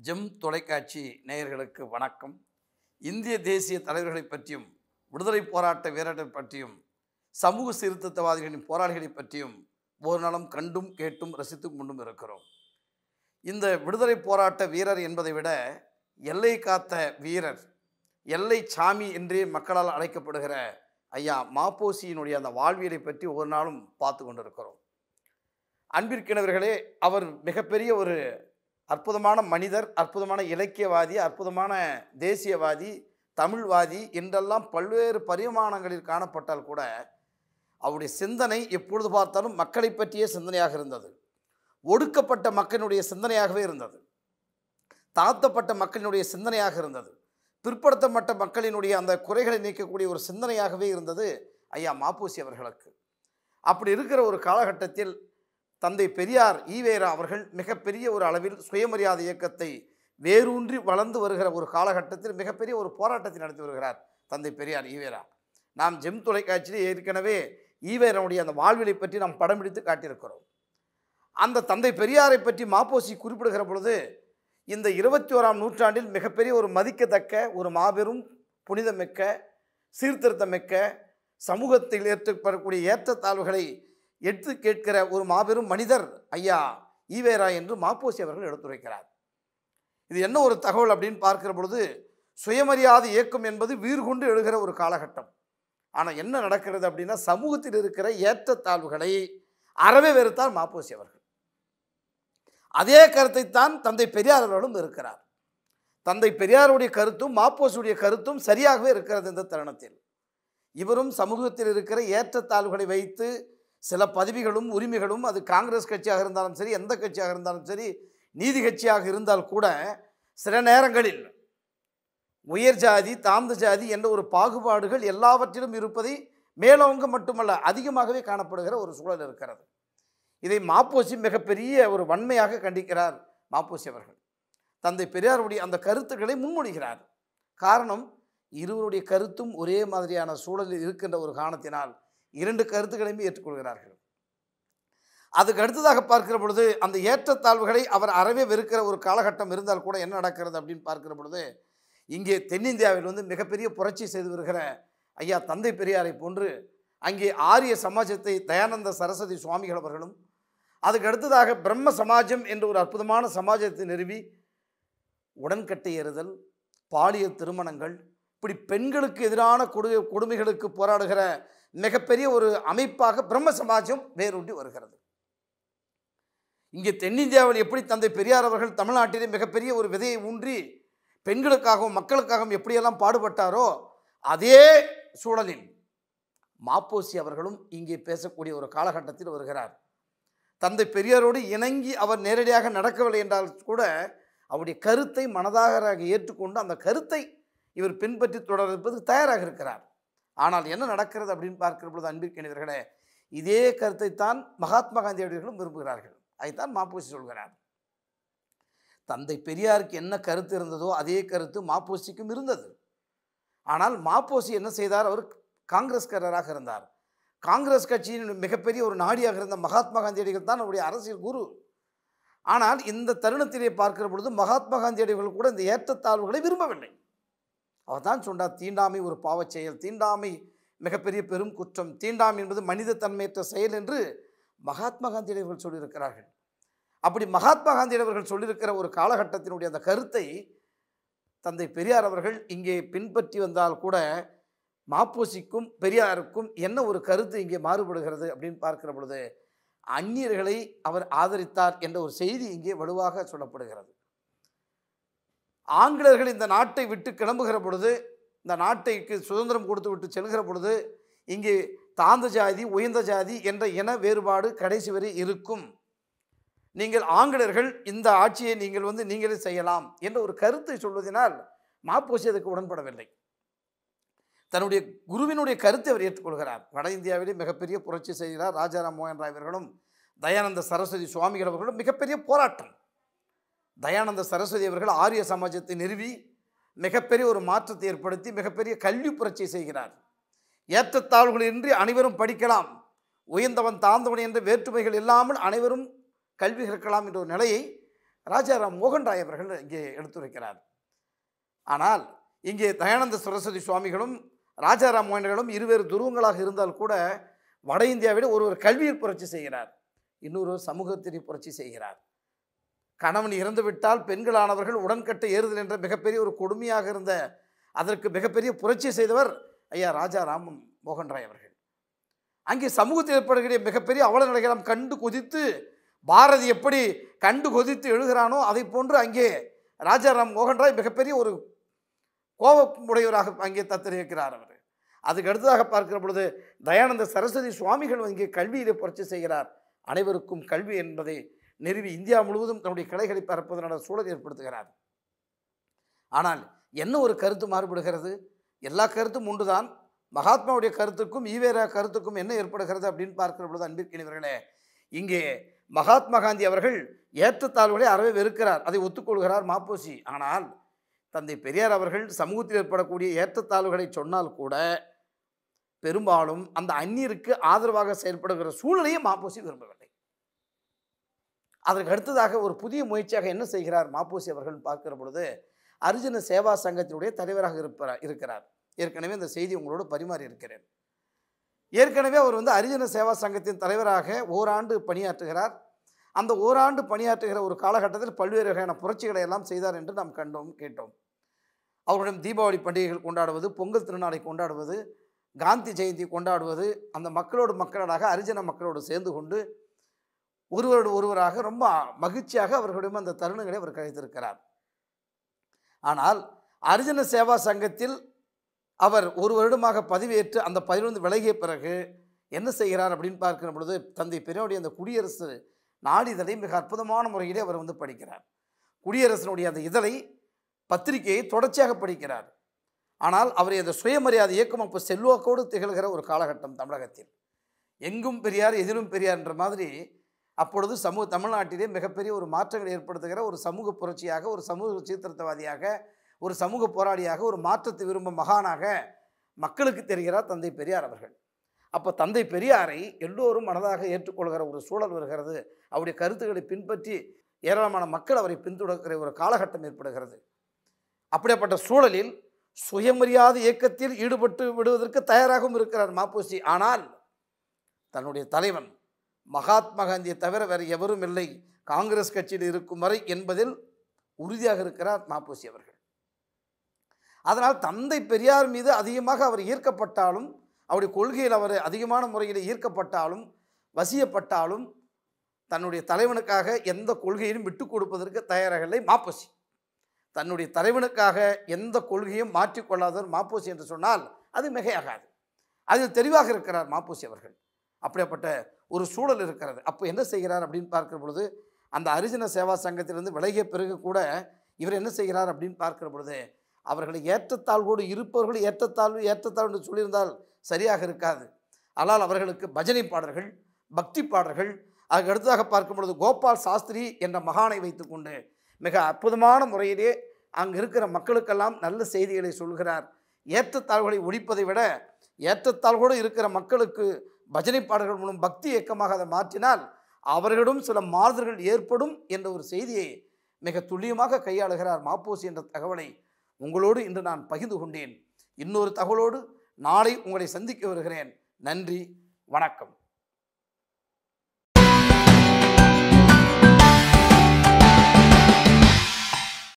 GeM தொலைக்காட்சி நேயர்களுக்கு வணக்கம் இந்திய தேசிய தலைவர்களை பற்றியும் விடுதலை போராட்ட வீரர்கள் பற்றியும் சமூக சீர்திருத்தவாதிகளின் போராளிகளை பற்றியும் ஒரு நாளும் கண்டும் கேட்டும் ரசித்துக் கொண்டும் இருக்கிறோம் இந்த விடுதலை போராட்ட வீரர் என்பதை விட எல்லை காத்த வீரர் எல்லை சாமி என்றே மக்களால் அழைக்கப்படுகிற ஐயா மாப்போசியினுடைய அந்த வாழ்வியலை பற்றி ஒரு நாளும் பார்த்து கொண்டிருக்கிறோம் அன்பிற்கினவர்களே அவர் மிகப்பெரிய ஒரு அற்புதமான மனிதர் அற்புதமான இலக்கியவாதி அற்புதமான தேசியவாதி தமிழ்வாதி என்றெல்லாம் பல்வேறு பரிமாணங்களில் காணப்பட்டால் கூட அவருடைய சிந்தனை எப்பொழுது பார்த்தாலும் மக்களை பற்றிய சிந்தனையாக இருந்தது ஒடுக்கப்பட்ட மக்களினுடைய சிந்தனையாகவே இருந்தது தாழ்த்தப்பட்ட மக்களினுடைய சிந்தனையாக இருந்தது பிற்படுத்தப்பட்ட மக்களினுடைய அந்த குறைகளை நீக்கக்கூடிய ஒரு சிந்தனையாகவே இருந்தது ஐயா மாப்பூசி அவர்களுக்கு அப்படி இருக்கிற ஒரு காலகட்டத்தில் தந்தை பெரியார் ஈவேரா அவர்கள் மிகப்பெரிய ஒரு அளவில் சுயமரியாதை இயக்கத்தை வேரூன்றி வளர்ந்து வருகிற ஒரு காலகட்டத்தில் மிகப்பெரிய ஒரு போராட்டத்தை நடத்தி வருகிறார் தந்தை பெரியார் ஈவேரா நாம் ஜெம் தொலைக்காட்சியில் ஏற்கனவே ஈவேராவுடைய அந்த வாழ்விலை பற்றி நாம் படம் பிடித்து காட்டியிருக்கிறோம் அந்த தந்தை பெரியாரை பற்றி மாப்போசி குறிப்பிடுகிற பொழுது இந்த இருபத்தி ஓராம் நூற்றாண்டில் மிகப்பெரிய ஒரு மதிக்கத்தக்க ஒரு மாபெரும் புனிதமிக்க சீர்திருத்தமிக்க சமூகத்தில் ஏற்படக்கூடிய ஏற்றத்தாழ்வுகளை எடுத்து கேட்கிற ஒரு மாபெரும் மனிதர் ஐயா ஈவேரா என்று மாப்போசி அவர்கள் எடுத்துரைக்கிறார் இது என்ன ஒரு தகவல் அப்படின்னு பார்க்கிற பொழுது சுயமரியாதை இயக்கம் என்பது வீறு கொண்டு எழுகிற ஒரு காலகட்டம் ஆனால் என்ன நடக்கிறது அப்படின்னா சமூகத்தில் இருக்கிற ஏற்றத்தாழ்வுகளை அறவே வெறுத்தார் மாப்போசி அவர்கள் அதே கருத்தைத்தான் தந்தை பெரியார் அவர்களும் இருக்கிறார் தந்தை பெரியாருடைய கருத்தும் மாப்போசியுடைய கருத்தும் சரியாகவே இருக்கிறது இந்த தருணத்தில் இவரும் சமூகத்தில் இருக்கிற ஏற்றத்தாழ்வுகளை வைத்து சில பதவிகளும் உரிமைகளும் அது காங்கிரஸ் கட்சியாக இருந்தாலும் சரி எந்த கட்சியாக இருந்தாலும் சரி நீதி கட்சியாக இருந்தால் கூட சில நேரங்களில் உயர் ஜாதி தாழ்ந்த ஜாதி என்ற ஒரு பாகுபாடுகள் எல்லாவற்றிலும் இருப்பதை மேலோங்க மட்டுமல்ல அதிகமாகவே காணப்படுகிற ஒரு சூழல் இருக்கிறது இதை மாப்போசி மிகப்பெரிய ஒரு வன்மையாக கண்டிக்கிறார் மாப்போசி அவர்கள் தந்தை பெரியாருடைய அந்த கருத்துக்களை முன்மொழிகிறார் காரணம் இருவருடைய கருத்தும் ஒரே மாதிரியான சூழலில் இருக்கின்ற ஒரு காரணத்தினால் இரண்டு கருத்துக்களையுமே ஏற்றுக்கொள்கிறார்கள் அதுக்கு அடுத்ததாக பார்க்கிற பொழுது அந்த ஏற்றத்தாழ்வுகளை அவர் அறவே வெறுக்கிற ஒரு காலகட்டம் இருந்தால் கூட என்ன நடக்கிறது அப்படின்னு பார்க்கிற பொழுது இங்கே தென்னிந்தியாவில் வந்து மிகப்பெரிய புரட்சி செய்து வருகிற ஐயா தந்தை பெரியாரை போன்று அங்கே ஆரிய சமாஜத்தை தயானந்த சரஸ்வதி சுவாமிகள் அவர்களும் அதுக்கு அடுத்ததாக பிரம்ம சமாஜம் என்ற ஒரு அற்புதமான சமாஜத்தை நிறுவி உடன்கட்டை ஏறுதல் பாலியல் திருமணங்கள் இப்படி பெண்களுக்கு எதிரான கொடு கொடுமைகளுக்கு போராடுகிற மிகப்பெரிய ஒரு அமைப்பாக பிரம்ம சமாஜம் வேரூன்றி வருகிறது இங்கே தென்னிந்தியாவில் எப்படி தந்தை பெரியார் அவர்கள் தமிழ்நாட்டிலே மிகப்பெரிய ஒரு விதையை ஊன்றி பெண்களுக்காகவும் மக்களுக்காகவும் எப்படியெல்லாம் பாடுபட்டாரோ அதே சூழலில் மாப்போசி அவர்களும் இங்கே பேசக்கூடிய ஒரு காலகட்டத்தில் வருகிறார் தந்தை பெரியாரோடு இணங்கி அவர் நேரடியாக நடக்கவில்லை என்றால் கூட அவருடைய கருத்தை மனதாக ஏற்றுக்கொண்டு அந்த கருத்தை இவர் பின்பற்றி தொடர்ப்பதற்கு தயாராக இருக்கிறார் ஆனால் என்ன நடக்கிறது அப்படின்னு பார்க்கிற பொழுது அன்பிற்கினவர்களே இதே கருத்தைத்தான் மகாத்மா காந்தியடிகளும் விரும்புகிறார்கள் அதைத்தான் மாப்போசி சொல்கிறார் தந்தை பெரியாருக்கு என்ன கருத்து இருந்ததோ அதே கருத்து மாப்போசிக்கும் இருந்தது ஆனால் மாப்போசி என்ன செய்தார் அவர் காங்கிரஸ்காரராக இருந்தார் காங்கிரஸ் கட்சியின் மிகப்பெரிய ஒரு நாடியாக இருந்த மகாத்மா காந்தியடிகள் தான் அவருடைய அரசியல் குரு ஆனால் இந்த தருணத்திலே பார்க்கிற பொழுது மகாத்மா காந்தியடிகள் கூட இந்த ஏற்றத்தாழ்வுகளை விரும்பவில்லை அவர் தான் சொன்னார் தீண்டாமை ஒரு பாவச் செயல் தீண்டாமை மிகப்பெரிய பெரும் குற்றம் தீண்டாமை என்பது மனித தன்மையற்ற செயல் என்று மகாத்மா காந்தியடிகள் சொல்லியிருக்கிறார்கள் அப்படி மகாத்மா காந்தியடிகள் சொல்லியிருக்கிற ஒரு காலகட்டத்தினுடைய அந்த கருத்தை தந்தை பெரியார் அவர்கள் இங்கே பின்பற்றி வந்தால் கூட மாப்போசிக்கும் பெரியாருக்கும் என்ன ஒரு கருத்து இங்கே மாறுபடுகிறது அப்படின்னு பார்க்கிற பொழுது அந்நியர்களை அவர் ஆதரித்தார் என்ற ஒரு செய்தி இங்கே வலுவாக சொல்லப்படுகிறது ஆங்கிலேயர்கள் இந்த நாட்டை விட்டு கிளம்புகிற பொழுது இந்த நாட்டைக்கு சுதந்திரம் கொடுத்து விட்டு செல்கிற பொழுது இங்கே தாழ்ந்த ஜாதி உயர்ந்த ஜாதி என்ற இன வேறுபாடு கடைசி வரை இருக்கும் நீங்கள் ஆங்கிலேயர்கள் இந்த ஆட்சியை நீங்கள் வந்து நீங்களே செய்யலாம் என்ற ஒரு கருத்தை சொல்வதனால் மாப்போசி அதுக்கு உடன்படவில்லை தன்னுடைய குருவினுடைய கருத்தை அவர் ஏற்றுக்கொள்கிறார் வட இந்தியாவிலே மிகப்பெரிய புரட்சி செய்கிறார் ராஜாராம் மோகன் ராய் அவர்களும் தயானந்த சரஸ்வதி சுவாமிகள் அவர்களும் மிகப்பெரிய போராட்டம் தயானந்த சரஸ்வதி அவர்கள் ஆரிய சமாஜத்தை நிறுவி மிகப்பெரிய ஒரு மாற்றத்தை ஏற்படுத்தி மிகப்பெரிய கல்வி புரட்சி செய்கிறார் ஏற்றத்தாழ்வுகளின்றி அனைவரும் படிக்கலாம் உயர்ந்தவன் தாழ்ந்தவன் என்ற வேற்றுமைகள் இல்லாமல் அனைவரும் கல்வி கற்கலாம் என்ற ஒரு நிலையை ராஜாராம் மோகன் ராய் அவர்கள் இங்கே எடுத்துரைக்கிறார் ஆனால் இங்கே தயானந்த சரஸ்வதி சுவாமிகளும் ராஜாராம் மோகன்களும் இருவேறு துருவங்களாக இருந்தால் கூட வட இந்தியாவிட ஒருவர் கல்வியில் புரட்சி செய்கிறார் இன்னொருவர் சமூகத்தில் புரட்சி செய்கிறார் கணவன் இறந்து விட்டால் பெண்களானவர்கள் உடன்கட்டை ஏறுதல் என்ற மிகப்பெரிய ஒரு கொடுமையாக இருந்த அதற்கு மிகப்பெரிய புரட்சி செய்தவர் ஐயா ராஜா ராமம் மோகன் ராய் அவர்கள் அங்கே சமூகத்தில் ஏற்படுகிற மிகப்பெரிய அவல நிலைகளெல்லாம் கண்டு கொதித்து பாரதி எப்படி கண்டு கொதித்து எழுகிறானோ அதை போன்று அங்கே ராஜாராம் மோகன் ராய் மிகப்பெரிய ஒரு கோபமுடையவராக அங்கே தத்தரிக்கிறார் அவர் அதுக்கு அடுத்ததாக பார்க்கிற பொழுது தயானந்த சரஸ்வதி சுவாமிகள் இங்கே கல்வியிலே புரட்சி செய்கிறார் அனைவருக்கும் கல்வி என்பதை நிறுவி இந்தியா முழுவதும் தன்னுடைய கிளைகளை பரப்புவதனால சூழல் ஏற்படுத்துகிறார் ஆனால் என்ன ஒரு கருத்து மாறுபடுகிறது எல்லா கருத்தும் உண்டுதான் மகாத்மாவுடைய கருத்துக்கும் ஈவேரா கருத்துக்கும் என்ன ஏற்படுகிறது அப்படின்னு பார்க்கிற பொழுது அன்பிற்கினவர்களே இங்கே மகாத்மா காந்தி அவர்கள் ஏற்றத்தாழ்வுகளை அறவே வெறுக்கிறார் அதை ஒத்துக்கொள்கிறார் மாப்போசி ஆனால் தந்தை பெரியார் அவர்கள் சமூகத்தில் ஏற்படக்கூடிய ஏற்றத்தாழ்வுகளை சொன்னால் கூட பெரும்பாலும் அந்த அந்நியருக்கு ஆதரவாக செயல்படுகிற சூழ்நிலையை மாப்போசி விரும்பவில்லை அதற்கு அடுத்ததாக ஒரு புதிய முயற்சியாக என்ன செய்கிறார் மாப்போசி அவர்கள் பார்க்கிற பொழுது அர்ஜுன சேவா சங்கத்தினுடைய தலைவராக இருப்பார் இருக்கிறார் ஏற்கனவே இந்த செய்தி உங்களோடு பரிமாறி இருக்கிறேன் ஏற்கனவே அவர் வந்து அரிஜன சேவா சங்கத்தின் தலைவராக ஓராண்டு பணியாற்றுகிறார் அந்த ஓராண்டு பணியாற்றுகிற ஒரு காலகட்டத்தில் பல்வேறு வகையான புரட்சிகளை எல்லாம் செய்தார் என்று நாம் கண்டோம் கேட்டோம் அவருடன் தீபாவளி பண்டிகைகள் கொண்டாடுவது பொங்கல் திருநாளை கொண்டாடுவது காந்தி ஜெயந்தி கொண்டாடுவது அந்த மக்களோடு மக்களாக அரிஜன மக்களோடு சேர்ந்து கொண்டு ஒருவரோடு ஒருவராக ரொம்ப மகிழ்ச்சியாக அவர்களுடைய அந்த தருணங்களை அவர் கழித்திருக்கிறார் ஆனால் அரிஜன சேவா சங்கத்தில் அவர் ஒரு வருடமாக பதவியேற்று அந்த பதவியிலிருந்து விலகிய பிறகு என்ன செய்கிறார் அப்படின்னு பார்க்கிற பொழுது தந்தை பெரியோடைய அந்த குடியரசு நாளிதழை மிக அற்புதமான முறையிலே அவர் வந்து படிக்கிறார் குடியரசனுடைய அந்த இதழை பத்திரிகையை தொடர்ச்சியாக படிக்கிறார் ஆனால் அவரை அந்த சுயமரியாதை இயக்கம் அப்போ செல்வாக்கோடு திகழ்கிற ஒரு காலகட்டம் தமிழகத்தில் எங்கும் பெரியார் எதிலும் பெரியார் என்ற மாதிரி அப்பொழுது சமூக தமிழ்நாட்டிலே மிகப்பெரிய ஒரு மாற்றங்களை ஏற்படுத்துகிற ஒரு சமூக புரட்சியாக ஒரு சமூக சீர்திருத்தவாதியாக ஒரு சமூக போராளியாக ஒரு மாற்றத்தை விரும்பும் மகானாக மக்களுக்கு தெரிகிறார் தந்தை பெரியார் அவர்கள் அப்போ தந்தை பெரியாரை எல்லோரும் மனதாக ஏற்றுக்கொள்கிற ஒரு சூழல் வருகிறது அவருடைய கருத்துக்களை பின்பற்றி ஏராளமான மக்கள் அவரை பின்தொடர்கிற ஒரு காலகட்டம் ஏற்படுகிறது அப்படிப்பட்ட சூழலில் சுயமரியாதை இயக்கத்தில் ஈடுபட்டு விடுவதற்கு தயாராகவும் இருக்கிறார் மாப்போசி ஆனால் தன்னுடைய தலைவன் மகாத்மா காந்தியை தவிர வேறு எவரும் இல்லை காங்கிரஸ் கட்சியில் இருக்கும் வரை என்பதில் உறுதியாக இருக்கிறார் மாப்போசி அவர்கள் அதனால் தந்தை பெரியார் மீது அதிகமாக அவர் ஈர்க்கப்பட்டாலும் அவருடைய கொள்கையில் அவர் அதிகமான முறையில் ஈர்க்கப்பட்டாலும் வசியப்பட்டாலும் தன்னுடைய தலைவனுக்காக எந்த கொள்கையிலும் விட்டு கொடுப்பதற்கு தயாராக இல்லை மாப்போசி தன்னுடைய தலைவனுக்காக எந்த கொள்கையும் மாற்றிக்கொள்ளாதவர் மாப்போசி என்று சொன்னால் அது மிகையாகாது அதில் தெளிவாக இருக்கிறார் மாப்போசி அவர்கள் அப்படிப்பட்ட ஒரு சூழல் இருக்கிறது அப்போ என்ன செய்கிறார் அப்படின்னு பார்க்கிற பொழுது அந்த அரிஜன சேவா சங்கத்திலிருந்து விலகிய பிறகு கூட இவர் என்ன செய்கிறார் அப்படின்னு பார்க்கிற பொழுது அவர்களை ஏற்றத்தாழ்வோடு இருப்பவர்கள் ஏற்றத்தாழ்வு ஏற்றத்தாழ்வு என்று சொல்லியிருந்தால் சரியாக இருக்காது ஆனால் அவர்களுக்கு பஜனை பாடல்கள் பக்தி பாடல்கள் அதுக்கு அடுத்ததாக பார்க்கும் பொழுது கோபால் சாஸ்திரி என்ற மகானை வைத்துக்கொண்டு மிக அற்புதமான முறையிலே அங்கு இருக்கிற மக்களுக்கெல்லாம் நல்ல செய்திகளை சொல்கிறார் ஏற்றத்தாழ்வுகளை ஒழிப்பதை விட ஏற்றத்தாழ்வோடு இருக்கிற மக்களுக்கு பஜனை பாடல்கள் மூலம் பக்தி இயக்கமாக அதை மாற்றினால் அவர்களிடம் சில மாறுதல்கள் ஏற்படும் என்ற ஒரு செய்தியை மிக துல்லியமாக கையாளுகிறார் மாப்போசி என்ற தகவலை உங்களோடு இன்று நான் பகிர்ந்து கொண்டேன் இன்னொரு தகவலோடு நாளை உங்களை சந்திக்க வருகிறேன் நன்றி வணக்கம்